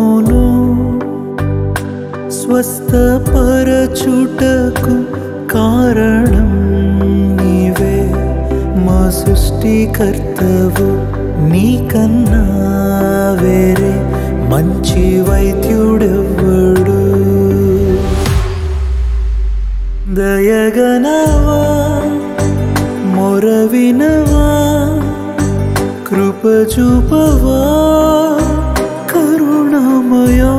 మమ్మును స్వస్థపరచుటకు కారణం నీవే మా సృష్టికర్తవు నీకన్నా వేరే మంచి వైద్యుడెవ్వడు దయగనవా మొరవినవా కృప చూపవా కరుణమయా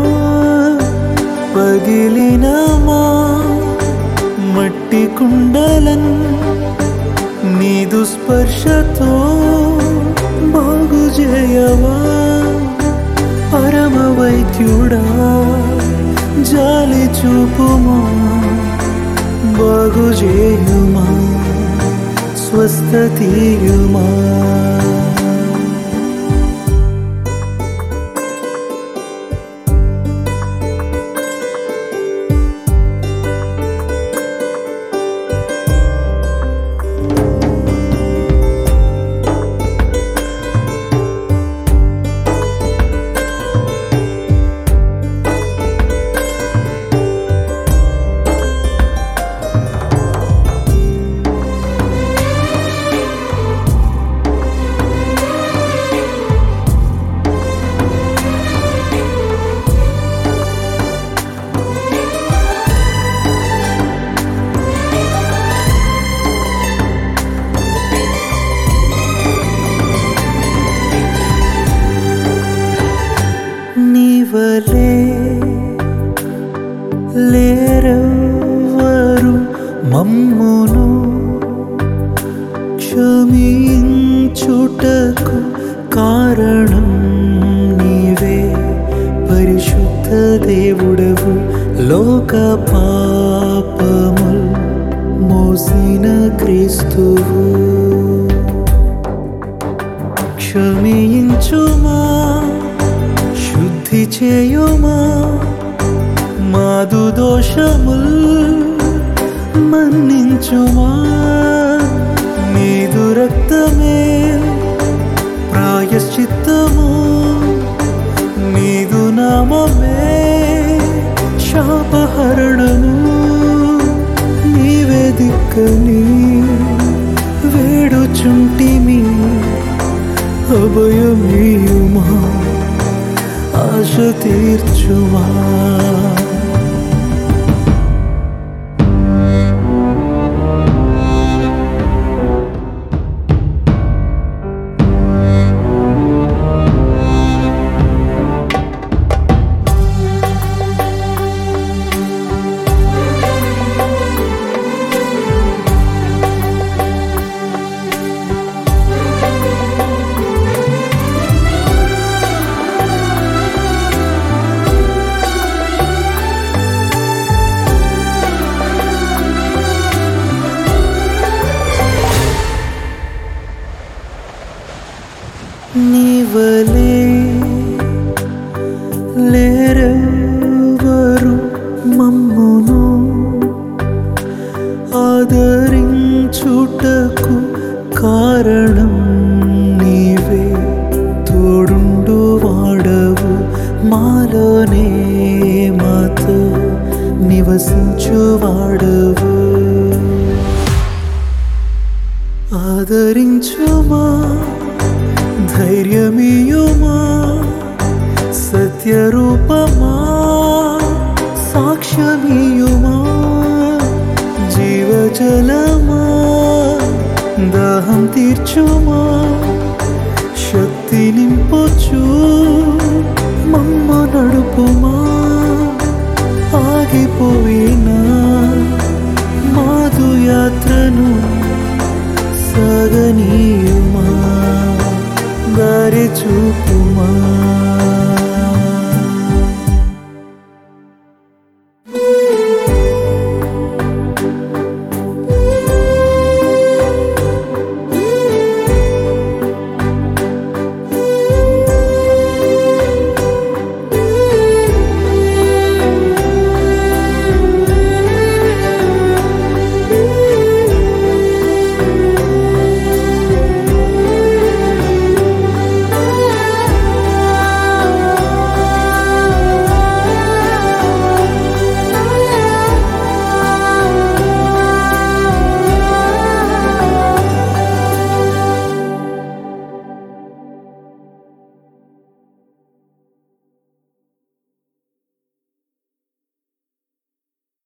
పగిలినమా మట్టి కుండలన్ నీ దుస్పర్శతో బాగు చేయవా పరమ వైద్యుడా జాలి చూపుమా బాగు చేయుమా స్వస్థతీయుమా నీవలే లేరెవ్వరు మమ్మును క్షమించుటకు కారణం నీవే పరిశుద్ధ దేవుడవు లోక పాపముల్ మోసిన క్రీస్తువు క్షమించుమా శుద్ధి చేయుమా మాదు దోషముల్ మన్నించుమా నీదు రక్తమే ప్రాయశ్చిత్తము నీదు నామమే శాపహరణము నీవే దిక్కని వేడుచుంటిమి అభయమీయుమా ఆశ తీర్చుమా నీవలే లేరెవరు మమ్మును ఆదరించుటకు కారణం నీవే తోడుండు వాడవు మాలోనే మాతో నివసించు వాడవు ఆదరించుమా ధైర్యమియుమా సత్యరూపమా సాక్ష్యమియుమా జీవజలమా దాహం తీర్చుమా